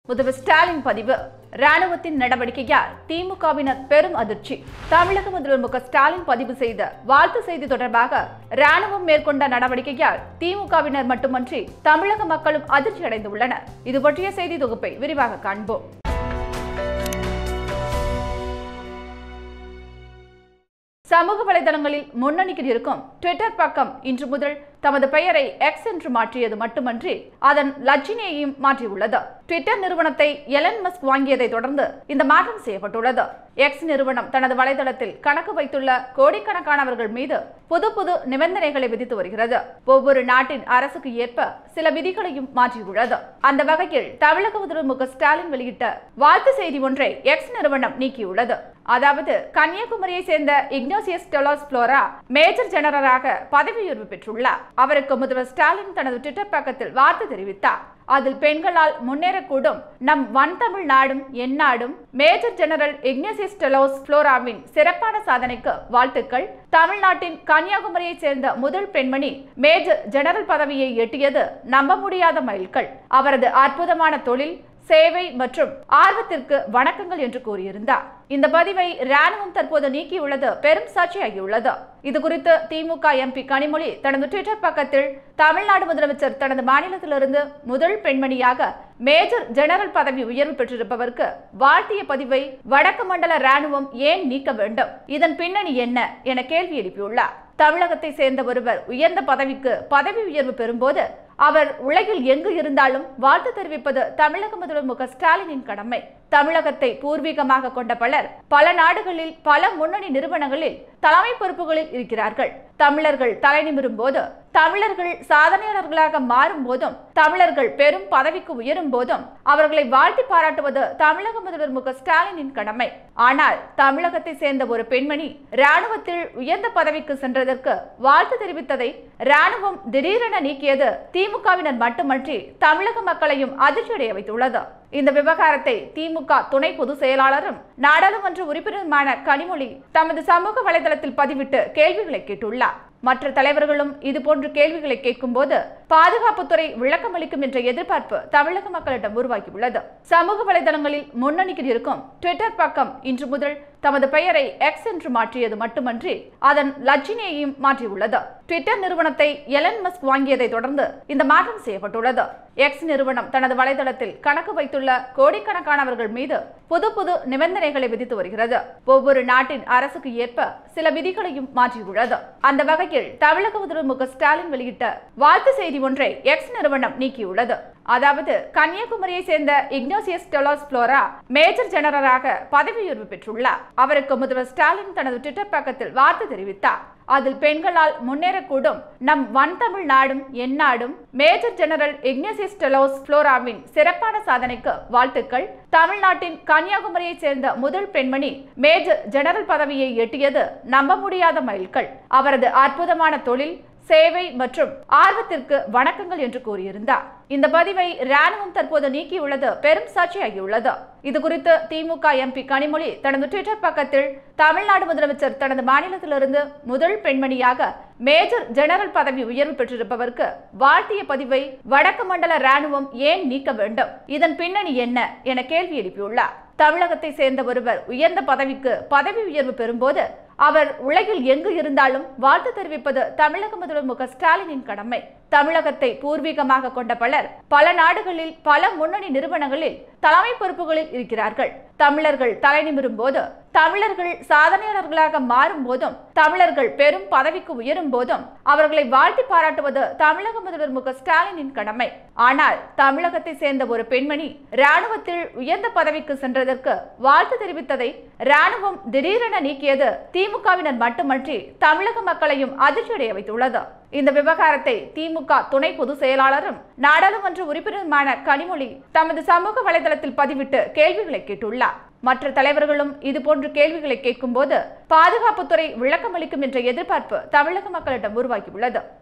முதல்வர் ஸ்டாலின் பதிவு ராணுவத்தின் நடவடிக்கையால் திமுகவினர் பெரும் அதிர்ச்சி தமிழக முதல்வர் மு க ஸ்டாலின் பதிவு செய்த வாழ்த்து செய்தி தொடர்பாக ராணுவம் மேற்கொண்ட நடவடிக்கையால் திமுகவினர் மட்டுமன்றி தமிழக மக்களும் அதிர்ச்சி அடைந்துள்ளனர் இது பற்றிய செய்தி தொகுப்பை விரிவாக காண்போம் சமூக வலைதளங்களில் முன்னணியில் இருக்கும் ட்விட்டர் பக்கம் இன்று முதல் தமது பெயரை எக்ஸ் என்று மாற்றியது மட்டுமன்றி அதன் லட்சினையையும் மாற்றியுள்ளது ட்விட்டர் நிறுவனத்தை எலன் மஸ்க் வாங்கியதை தொடர்ந்து இந்த மாற்றம் செய்யப்பட்டுள்ளது எக்ஸ் நிறுவனம் தனது வலைதளத்தில் கணக்கு வைத்துள்ள கோடிக்கணக்கானவர்கள் மீது புது புது நிபந்தனைகளை விதித்து வருகிறது ஒவ்வொரு நாட்டின் அரசுக்கு ஏற்ப சில விதிகளையும் மாற்றியுள்ளது அந்த வகையில் தமிழக முதல்வர் மு க ஸ்டாலின் வெளியிட்ட வாழ்த்து செய்தி ஒன்றை எக்ஸ் நிறுவனம் நீக்கியுள்ளது அதாவது கன்னியாகுமரியை சேர்ந்த இக்னோசியஸ் டெலாஸ் புளோரா மேஜர் ஜெனரலாக பதவி உயர்வு பெற்றுள்ளார் அவருக்கு முதல்வர் ஸ்டாலின் தனது ட்விட்டர் பக்கத்தில் வாழ்த்து தெரிவித்தார் அதில் பெண்களால் முன்னேறக்கூடும் நம் வன் தமிழ் நாடும் எந்நாடும் மேஜர் ஜெனரல் இக்னேசியஸ் டெலோஸ் புளோராவின் சிறப்பான சாதனைக்கு வாழ்த்துக்கள் தமிழ்நாட்டின் கன்னியாகுமரியைச் சேர்ந்த முதல் பெண்மணி மேஜர் ஜெனரல் பதவியை எட்டியது நம்ப முடியாத மைல்கல் அவரது அற்புதமான தொழில் சேவை மற்றும் ஆர்வத்திற்கு வணக்கங்கள் என்று கூறியிருந்தார் இந்த பதிவை ராணுவம் தற்போது நீக்கியுள்ளது பெரும் சர்ச்சையாகியுள்ளது இது குறித்து திமுக எம்பி கனிமொழி தனது ட்விட்டர் பக்கத்தில் தமிழ்நாடு முதலமைச்சர் தனது மாநிலத்திலிருந்து முதல் பெண்மணியாக மேஜர் ஜெனரல் பதவி உயர்வு பெற்றிருப்பவருக்கு வாழ்த்திய பதிவை வடக்கு மண்டல ராணுவம் ஏன் நீக்க வேண்டும் இதன் பின்னணி என்ன என கேள்வி எழுப்பியுள்ளார் தமிழகத்தை சேர்ந்த ஒருவர் உயர்ந்த பதவிக்கு பதவி உயர்வு பெறும்போது அவர் உலகில் எங்கு இருந்தாலும் வாழ்த்து தெரிவிப்பது தமிழக முதல்வர் மு க ஸ்டாலினின் கடமை தமிழகத்தை பூர்வீகமாக கொண்ட பலர் பல நாடுகளில் பல முன்னணி நிறுவனங்களில் தலைமை பொறுப்புகளில் இருக்கிறார்கள் தமிழர்கள் தலைநிமிரும் போது தமிழர்கள் சாதனையாளர்களாக மாறும் போதும் தமிழர்கள் பெரும் பதவிக்கு உயரும் போதும் அவர்களை வாழ்த்தி பாராட்டுவது தமிழக முதல்வர் மு க ஸ்டாலினின் கடமை ஆனால் தமிழகத்தை சேர்ந்த ஒரு பெண்மணி ராணுவத்தில் உயர்ந்த பதவிக்கு சென்றதற்கு வாழ்த்து தெரிவித்ததை ராணுவம் திடீரென நீக்கியது திமுகவினர் மட்டுமன்றி தமிழக மக்களையும் அதிர்ச்சியடைய வைத்துள்ளது இந்த விவகாரத்தை திமுக துணை பொதுச் செயலாளரும் நாடாளுமன்ற உறுப்பினருமான கனிமொழி தமது சமூக வலைதளத்தில் பதிவிட்டு கேள்விகளை கேட்டுள்ளார் மற்ற தலைவர்களும் இதுபோன்ற கேள்விகளை கேட்கும்போது பாதுகாப்புத்துறை விளக்கம் அளிக்கும் என்ற எதிர்பார்ப்பு தமிழக மக்களிடம் உருவாகியுள்ளது சமூக வலைதளங்களில் முன்னணியில் இருக்கும் ட்விட்டர் பக்கம் இன்று முதல் தமது பெயரை எக்ஸ் என்று மாற்றியது மட்டுமன்றி அதன் லட்சினையையும் மாற்றியுள்ளது ட்விட்டர் நிறுவனத்தை எலன் மஸ்க் வாங்கியதை தொடர்ந்து இந்த மாற்றம் செய்யப்பட்டுள்ளது எக்ஸ் நிறுவனம் தனது வலைதளத்தில் கணக்கு வைத்துள்ள கோடிக்கணக்கானவர்கள் மீது புது புது நிபந்தனைகளை விதித்து வருகிறது ஒவ்வொரு நாட்டின் அரசுக்கு ஏற்ப சில விதிகளையும் மாற்றியுள்ளது அந்த வகையில் தமிழக முதல்வர் மு க ஸ்டாலின் வெளியிட்ட வாழ்த்து செய்தி ஒன்றை எக்ஸ் நிறுவனம் நீக்கியுள்ளது அதாவது கன்னியாகுமரியை சேர்ந்த இக்னோசியஸ் டெலாஸ் புளோரா மேஜர் ஜெனரலாக பதவி உயர்வு பெற்றுள்ளார் அவருக்கு முதல்வர் ஸ்டாலின் தனது ட்விட்டர் பக்கத்தில் வாழ்த்து தெரிவித்தார் அதில் பெண்களால் முன்னேறக்கூடும் நம் வன் தமிழ் நாடும் எந்நாடும் மேஜர் ஜெனரல் இக்னேசியஸ் டெலோஸ் புளோராவின் சிறப்பான சாதனைக்கு வாழ்த்துக்கள் தமிழ்நாட்டின் கன்னியாகுமரியைச் சேர்ந்த முதல் பெண்மணி மேஜர் ஜெனரல் பதவியை எட்டியது நம்ப முடியாத மைல்கல் அவரது அற்புதமான தொழில் சேவை மற்றும் ஆர்வத்திற்கு வணக்கங்கள் என்று கூறியிருந்தார் இந்த பதிவை ராணுவம் தற்போது நீக்கியுள்ளது பெரும் சர்ச்சையாகியுள்ளது இது குறித்து திமுக எம்பி கனிமொழி தனது ட்விட்டர் பக்கத்தில் தமிழ்நாடு முதலமைச்சர் தனது மாநிலத்திலிருந்து முதல் பெண்மணியாக மேஜர் ஜெனரல் பதவி உயர்வு பெற்றிருப்பவருக்கு வாழ்த்திய பதிவை வடக்கு மண்டல ராணுவம் ஏன் நீக்க வேண்டும் இதன் பின்னணி என்ன என கேள்வி எழுப்பியுள்ளார் தமிழகத்தை சேர்ந்த ஒருவர் உயர்ந்த பதவிக்கு பதவி உயர்வு பெறும்போது அவர் உலகில் எங்கு இருந்தாலும் வாழ்த்து தெரிவிப்பது தமிழக முதல்வர் மு க ஸ்டாலினின் கடமை தமிழகத்தை பூர்வீகமாக கொண்ட பலர் பல நாடுகளில் பல முன்னணி நிறுவனங்களில் தலைமை பொறுப்புகளில் இருக்கிறார்கள் தமிழர்கள் தலைநிமிரும் போது தமிழர்கள் சாதனையாளர்களாக மாறும் போதும் தமிழர்கள் பெரும் பதவிக்கு உயரும் போதும் அவர்களை வாழ்த்தி பாராட்டுவது தமிழக முதல்வர் மு க ஸ்டாலினின் கடமை ஆனால் தமிழகத்தை சேர்ந்த ஒரு பெண்மணி ராணுவத்தில் உயர்ந்த பதவிக்கு சென்றதற்கு வாழ்த்து தெரிவித்ததை ராணுவம் திடீரென நீக்கியது திமுகவினர் மட்டுமன்றி தமிழக மக்களையும் அதிர்ச்சியடைய வைத்துள்ளது இந்த விவகாரத்தை திமுக துணை பொதுச் செயலாளரும் நாடாளுமன்ற உறுப்பினருமான கனிமொழி தமது சமூக வலைதளத்தில் பதிவிட்டு கேள்விகளை கேட்டுள்ளார் மற்ற தலைவர்களும் இதுபோன்ற கேள்விகளை கேட்கும்போது பாதுகாப்புத்துறை விளக்கம் அளிக்கும் என்ற எதிர்பார்ப்பு தமிழக மக்களிடம் உருவாகியுள்ளது